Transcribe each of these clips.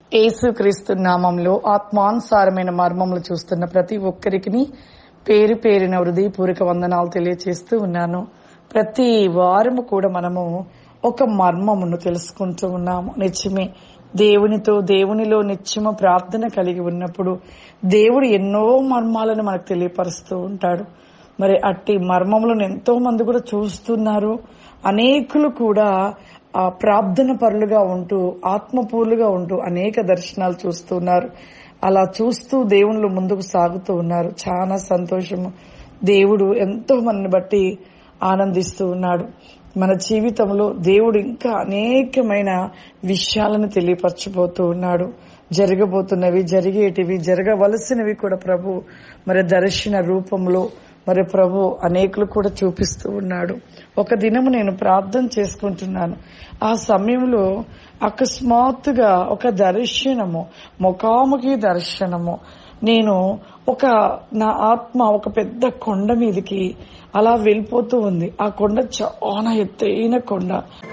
యేసుక్రీస్తు నామంలో ఆత్మానుసారమైన మర్మములు చూస్తున్న ప్రతి ఒక్కరికి పేరు పేరిన హృదయపూర్వక వందనాలు తెలియచేస్తూ ఉన్నాను ప్రతి వారము కూడా మనము ఒక మర్మమును తెలుసుకుంటూ ఉన్నాము నిత్యమే దేవునితో దేవునిలో నిత్యమ ప్రార్థన కలిగి ఉన్నప్పుడు దేవుడు ఎన్నో మర్మాలను మనకు తెలియపరుస్తూ ఉంటాడు మరి అట్టి మర్మములను ఎంతో మంది కూడా చూస్తున్నారు అనేకులు కూడా ఆ ప్రార్థన పరులుగా ఉంటూ ఆత్మపూర్లుగా ఉంటూ అనేక దర్శనాలు చూస్తున్నారు అలా చూస్తూ దేవుళ్ళు ముందుకు సాగుతూ ఉన్నారు చాలా సంతోషము దేవుడు ఎంతో మనని బట్టి ఆనందిస్తూ ఉన్నాడు మన జీవితంలో దేవుడు ఇంకా అనేకమైన విషయాలను తెలియపరచబోతూ ఉన్నాడు జరగబోతున్నవి జరిగేటివి జరగవలసినవి కూడా ప్రభు మరి దర్శన రూపంలో మరి ప్రభు అనేకులు కూడా చూపిస్తూ ఉన్నాడు ఒక దినము నేను ప్రార్థన చేసుకుంటున్నాను ఆ సమయంలో అకస్మాత్తుగా ఒక దర్శనము ముఖాముఖి దర్శనము నేను ఒక నా ఆత్మ ఒక పెద్ద కొండ మీదకి అలా వెళ్ళిపోతూ ఉంది ఆ కొండ చాలా ఎత్తైన కొండ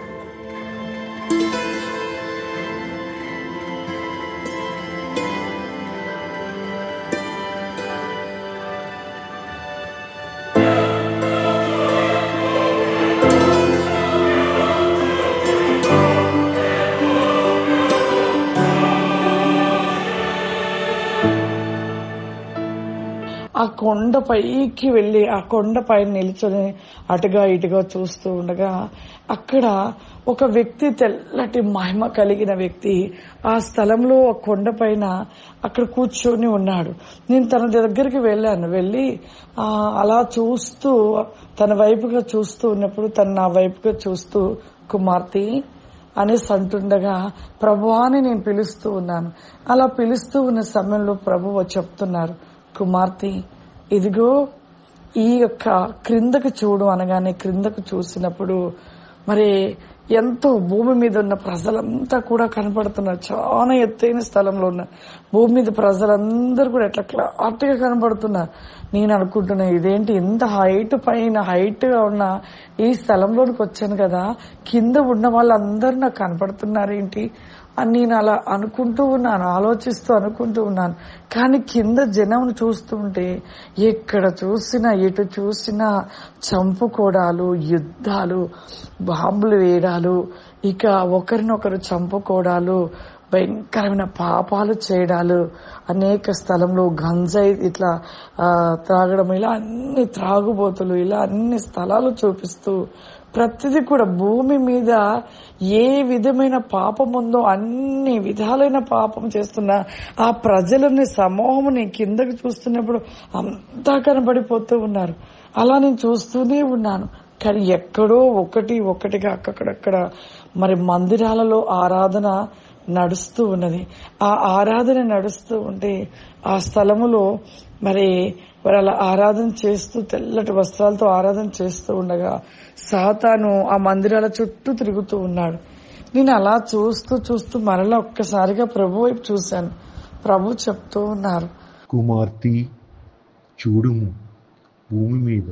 ఆ కొండ పైకి వెళ్లి ఆ కొండ పైన నిల్చొని అటుగా ఇటుగా చూస్తూ ఉండగా అక్కడ ఒక వ్యక్తి తెల్లటి మహిమ కలిగిన వ్యక్తి ఆ స్థలంలో ఆ కొండ పైన అక్కడ కూర్చొని ఉన్నాడు నేను తన దగ్గరికి వెళ్ళాను వెళ్ళి ఆ అలా చూస్తూ తన వైపుగా చూస్తూ ఉన్నప్పుడు తను నా వైపుగా చూస్తూ కుమార్తె అనేసి అంటుండగా ప్రభు అని నేను పిలుస్తూ ఉన్నాను అలా పిలుస్తూ ఉన్న సమయంలో ప్రభు చెప్తున్నారు కుమార్తె ఇదిగో ఈ యొక్క క్రిందకు చూడు అనగానే క్రిందకు చూసినప్పుడు మరి ఎంతో భూమి మీద ఉన్న ప్రజలంతా కూడా కనపడుతున్నారు చాలా ఎత్తైన స్థలంలో ఉన్న భూమి మీద ప్రజలందరూ కూడా ఎట్లా క్లాట్గా కనపడుతున్నారు నేను అనుకుంటున్నా ఇదేంటి ఇంత హైట్ పైన హైట్ గా ఉన్న ఈ స్థలంలోనికి వచ్చాను కదా కింద ఉన్న వాళ్ళందరూ నాకు కనపడుతున్నారు ఏంటి అని నేను అలా అనుకుంటూ ఉన్నాను ఆలోచిస్తూ అనుకుంటూ ఉన్నాను కానీ కింద జనం చూస్తుంటే ఎక్కడ చూసినా ఎటు చూసినా చంపుకోవడాలు యుద్ధాలు బాంబులు వేయడాలు ఇక ఒకరినొకరు చంపుకోవడాలు భయంకరమైన పాపాలు చేయడాలు అనేక స్థలంలో గంజాయి ఇట్లా త్రాగడం ఇలా అన్ని త్రాగుబోతులు ఇలా అన్ని స్థలాలు చూపిస్తూ ప్రతిదీ కూడా భూమి మీద ఏ విధమైన పాపం ఉందో అన్ని విధాలైన పాపం చేస్తున్న ఆ ప్రజలని సమూహముని కిందకి చూస్తున్నప్పుడు అంతా కనబడిపోతూ ఉన్నారు అలా నేను చూస్తూనే ఉన్నాను కానీ ఎక్కడో ఒకటి ఒకటిగా అక్కడక్కడ మరి మందిరాలలో ఆరాధన నడుస్తూ ఉన్నది ఆ ఆరాధన నడుస్తూ ఉంటే ఆ స్థలములో మరి వారు అలా ఆరాధన చేస్తూ తెల్లటి వస్త్రాలతో ఆరాధన చేస్తూ ఉండగా సాతాను ఆ మందిరాల చుట్టూ తిరుగుతూ ఉన్నాడు నేను అలా చూస్తూ చూస్తూ మరలా ఒక్కసారిగా ప్రభు వైపు చూశాను ప్రభు చెప్తూ ఉన్నారు కుమార్తె చూడుము భూమి మీద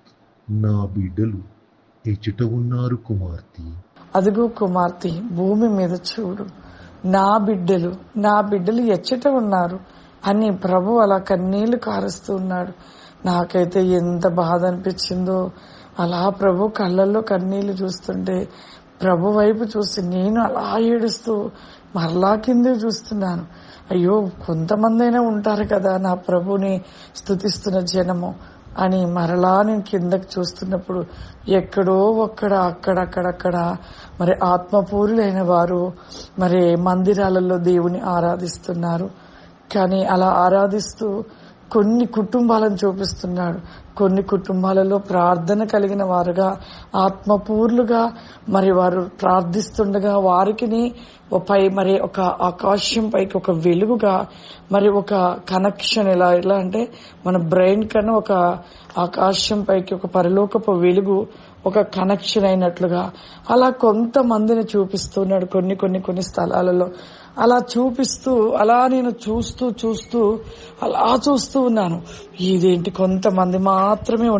నా బిడ్డలు ఎచుట ఉన్నారు కుమార్తె అదిగో కుమార్తె భూమి మీద చూడు నా బిడ్డలు నా బిడ్డలు ఎచ్చట ఉన్నారు అని ప్రభు అలా కన్నీళ్లు కారుస్తూ ఉన్నాడు నాకైతే ఎంత బాధ అనిపించిందో అలా ప్రభు కళ్ళల్లో కన్నీళ్లు చూస్తుంటే ప్రభు వైపు చూసి నేను అలా ఏడుస్తూ మరలా కిందే చూస్తున్నాను అయ్యో కొంతమందైనా ఉంటారు కదా నా ప్రభుని స్థుతిస్తున్న జనము అని మరలా నేను కిందకి చూస్తున్నప్పుడు ఎక్కడో ఒక్కడ అక్కడక్కడక్కడ మరి ఆత్మపూరులైన వారు మరి మందిరాలలో దేవుని ఆరాధిస్తున్నారు కానీ అలా ఆరాధిస్తూ కొన్ని కుటుంబాలను చూపిస్తున్నాడు కొన్ని కుటుంబాలలో ప్రార్థన కలిగిన వారుగా ఆత్మపూర్లుగా మరి వారు ప్రార్థిస్తుండగా వారికి పై మరి ఒక ఆకాశం పైకి ఒక వెలుగుగా మరి ఒక కనెక్షన్ ఎలా ఎలా అంటే మన బ్రెయిన్ కన్నా ఒక ఆకాశం పైకి ఒక పరలోకపు వెలుగు ఒక కనెక్షన్ అయినట్లుగా అలా కొంతమందిని చూపిస్తున్నాడు కొన్ని కొన్ని కొన్ని స్థలాలలో అలా చూపిస్తూ అలా నేను చూస్తూ చూస్తూ అలా చూస్తూ ఉన్నాను ఇదేంటి కొంతమంది మాత్రమే ఉన్-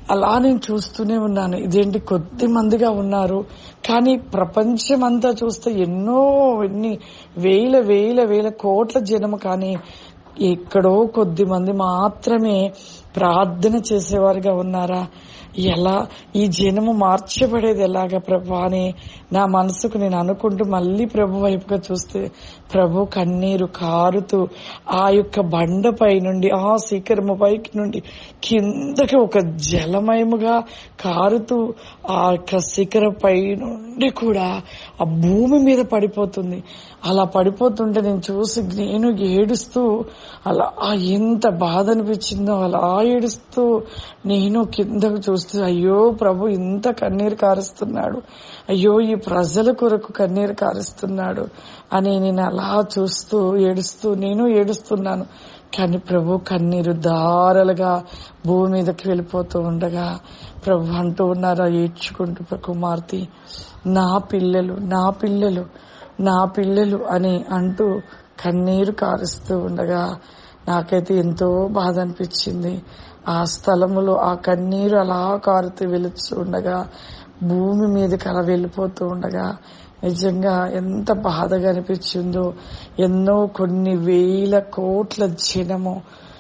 అలా నేను చూస్తూనే ఉన్నాను ఇదేంటి కొద్ది మందిగా ఉన్నారు కానీ ప్రపంచం అంతా చూస్తే ఎన్నో ఎన్ని వేల వేల వేల కోట్ల జనము కానీ ఎక్కడో కొద్ది మంది మాత్రమే ప్రార్థన చేసేవారుగా ఉన్నారా ఎలా ఈ జనము మార్చబడేది ఎలాగా ప్రభు అని నా మనసుకు నేను అనుకుంటూ మళ్ళీ ప్రభు వైపుగా చూస్తే ప్రభు కన్నీరు కారుతూ ఆ యొక్క బండపై నుండి ఆ శిఖరము పైకి నుండి కిందకి ఒక జలమయముగా కారుతూ ఆ యొక్క శిఖరపై నుండి కూడా ఆ భూమి మీద పడిపోతుంది అలా పడిపోతుంటే నేను చూసి నేను ఏడుస్తూ అలా ఆ ఎంత బాధ అనిపించిందో అలా ఏడుస్తూ నేను కిందకు చూస్తూ అయ్యో ప్రభు ఇంత కన్నీరు కారుస్తున్నాడు అయ్యో ఈ ప్రజల కొరకు కన్నీరు కారుస్తున్నాడు అని నేను అలా చూస్తూ ఏడుస్తూ నేను ఏడుస్తున్నాను కానీ ప్రభు కన్నీరు దారలుగా భూమి మీదకి వెళ్ళిపోతూ ఉండగా ప్రభు అంటూ ఉన్నారా ఏడ్చుకుంటూ కుమార్తె నా పిల్లలు నా పిల్లలు నా పిల్లలు అని అంటూ కన్నీరు కారుస్తూ ఉండగా నాకైతే ఎంతో బాధ అనిపించింది ఆ స్థలములో ఆ కన్నీరు అలా కారుతూ వెలుచు ఉండగా భూమి మీదకి అలా వెళ్ళిపోతూ ఉండగా నిజంగా ఎంత బాధగా అనిపించిందో ఎన్నో కొన్ని వేల కోట్ల జనము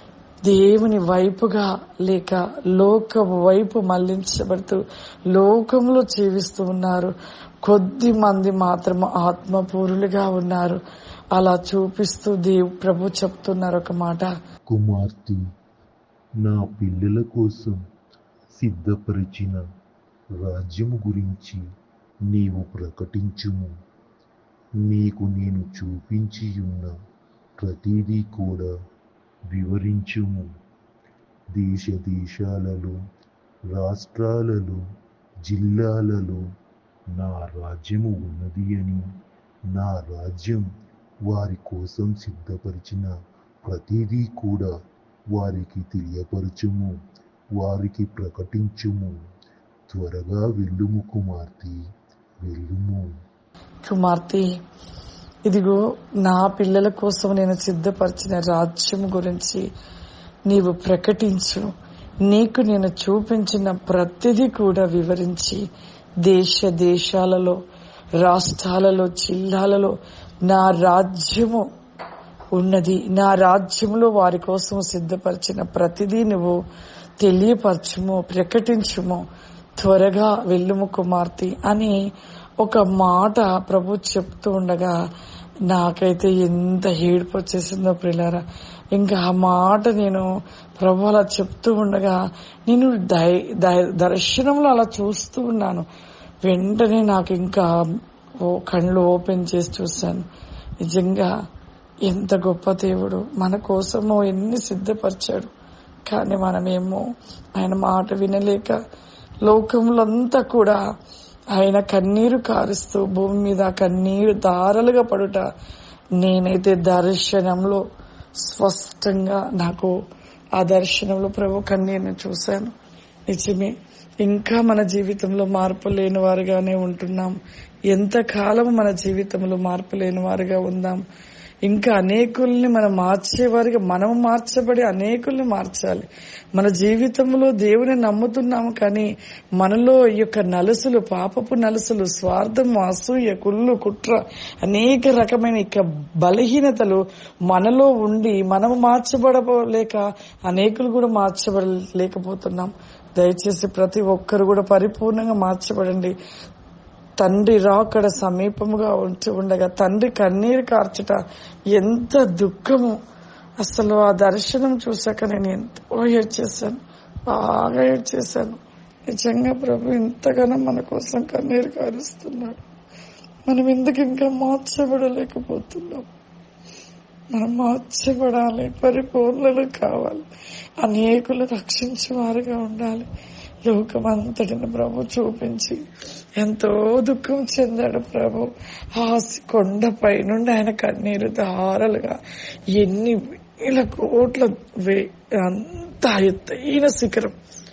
దేవుని వైపుగా లేక లోక వైపు మళ్లించబడుతూ లోకంలో జీవిస్తూ ఉన్నారు కొద్ది మంది మాత్రం ఆత్మపూరులుగా ఉన్నారు అలా చూపిస్తూ దేవు ప్రభు చెప్తున్నారు ఒక మాట కుమార్తె నా పిల్లల కోసం సిద్ధపరిచిన రాజ్యము గురించి నీవు ప్రకటించుము నీకు నేను చూపించి ఉన్న ప్రతిదీ కూడా వివరించుము దేశ దేశాలలో రాష్ట్రాలలో జిల్లాలలో నా రాజ్యము ఉన్నది అని నా రాజ్యం వారి కోసం సిద్ధపరిచిన ప్రతిదీ కూడా వారికి తెలియపరచుము వారికి ప్రకటించుము త్వరగా వెళ్ళుము కుమార్తె వెళ్ళుము కుమార్తె ఇదిగో నా పిల్లల కోసం నేను సిద్ధపరిచిన రాజ్యం గురించి నీవు ప్రకటించు నీకు నేను చూపించిన ప్రతిదీ కూడా వివరించి దేశ దేశాలలో రాష్ట్రాలలో జిల్లాలలో నా రాజ్యము ఉన్నది నా రాజ్యంలో వారి కోసం సిద్ధపరిచిన ప్రతిదీ నువ్వు తెలియపరచుము ప్రకటించుము త్వరగా వెళ్ళుము కుమార్తె అని ఒక మాట ప్రభు చెప్తూ ఉండగా నాకైతే ఎంత ఏడుపు వచ్చేసిందో ప్రిలారా ఇంకా ఆ మాట నేను ప్రభు అలా చెప్తూ ఉండగా నేను దై- దై- దర్శనంలో అలా చూస్తూ ఉన్నాను వెంటనే నాకు ఇంకా ఓ కళ్ళు ఓపెన్ చేసి చూశాను నిజంగా ఎంత గొప్ప దేవుడు మన కోసము ఎన్ని సిద్ధపరిచాడు కానీ మనమేమో ఆయన మాట వినలేక లోకంలో అంతా కూడా ఆయన కన్నీరు కారుస్తూ భూమి మీద కన్నీరు దారలుగా పడుట నేనైతే దర్శనంలో స్పష్టంగా నాకు ఆ దర్శనంలో ప్రభు కన్నీరుని చూశాను నిజమే ఇంకా మన జీవితంలో మార్పు లేని వారుగానే ఉంటున్నాం ఎంతకాలం మన జీవితంలో మార్పు లేని వారుగా ఉందాం ఇంకా అనేకుల్ని మనం మార్చేవారిగా మనం మార్చబడి అనేకుల్ని మార్చాలి మన జీవితంలో దేవుని నమ్ముతున్నాము కానీ మనలో ఈ యొక్క నలుసులు పాపపు నలుసులు స్వార్థం అసూయ కుళ్ళు కుట్ర అనేక రకమైన ఇక బలహీనతలు మనలో ఉండి మనము మార్చబడలేక అనేకులు కూడా మార్చబడలేకపోతున్నాం దయచేసి ప్రతి ఒక్కరు కూడా పరిపూర్ణంగా మార్చబడండి తండ్రి రాకడ సమీపముగా ఉంచి ఉండగా తండ్రి కన్నీరు కార్చుట ఎంత దుఃఖము అసలు ఆ దర్శనం చూశాక నేను ఎంతో ఏడ్చేశాను బాగా ఏడ్చేశాను నిజంగా ప్రభు ఇంతగానో మన కోసం కన్నీరు కారుస్తున్నాడు మనం ఎందుకు ఇంకా మార్చబడలేకపోతున్నాం మనం మార్చబడాలి పరిపూర్ణలు కావాలి అనేకులు రక్షించేవారుగా ఉండాలి లోకమంతటిని ప్రభు చూపించి ఎంతో దుఃఖం చెందాడు ప్రభు ఆ కొండపై నుండి ఆయన కన్నీరు దారలుగా ఎన్ని వేల కోట్ల వే అంత ఎత్తైన శిఖరం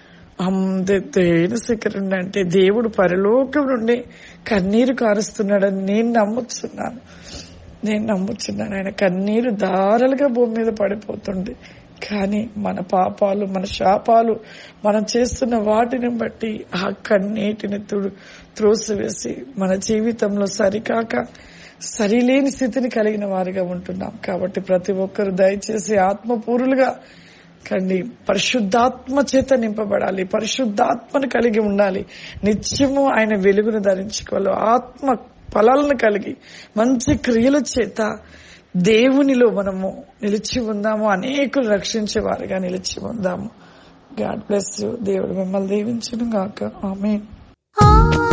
అంత ఎత్తైన శిఖరం అంటే దేవుడు పరలోకం నుండి కన్నీరు కారుస్తున్నాడని నేను నమ్ముతున్నాను నేను నమ్ముతున్నాను ఆయన కన్నీరు దారలుగా భూమి మీద పడిపోతుంది కానీ మన పాపాలు మన శాపాలు మనం చేస్తున్న వాటిని బట్టి ఆ కన్నీటిని తుడు త్రోసివేసి మన జీవితంలో సరికాక సరిలేని స్థితిని కలిగిన వారిగా ఉంటున్నాం కాబట్టి ప్రతి ఒక్కరు దయచేసి ఆత్మపూరులుగా కండి పరిశుద్ధాత్మ చేత నింపబడాలి పరిశుద్ధాత్మను కలిగి ఉండాలి నిత్యము ఆయన వెలుగును ధరించుకోవాలి ఆత్మ ఫలాలను కలిగి మంచి క్రియల చేత దేవునిలో మనము నిలిచి ఉందాము అనేకులు రక్షించే వారిగా నిలిచి ఉందాము గాడ్ బ్లెస్ యూ దేవుడు మిమ్మల్ని దీవించును గాక ఆమె ఆ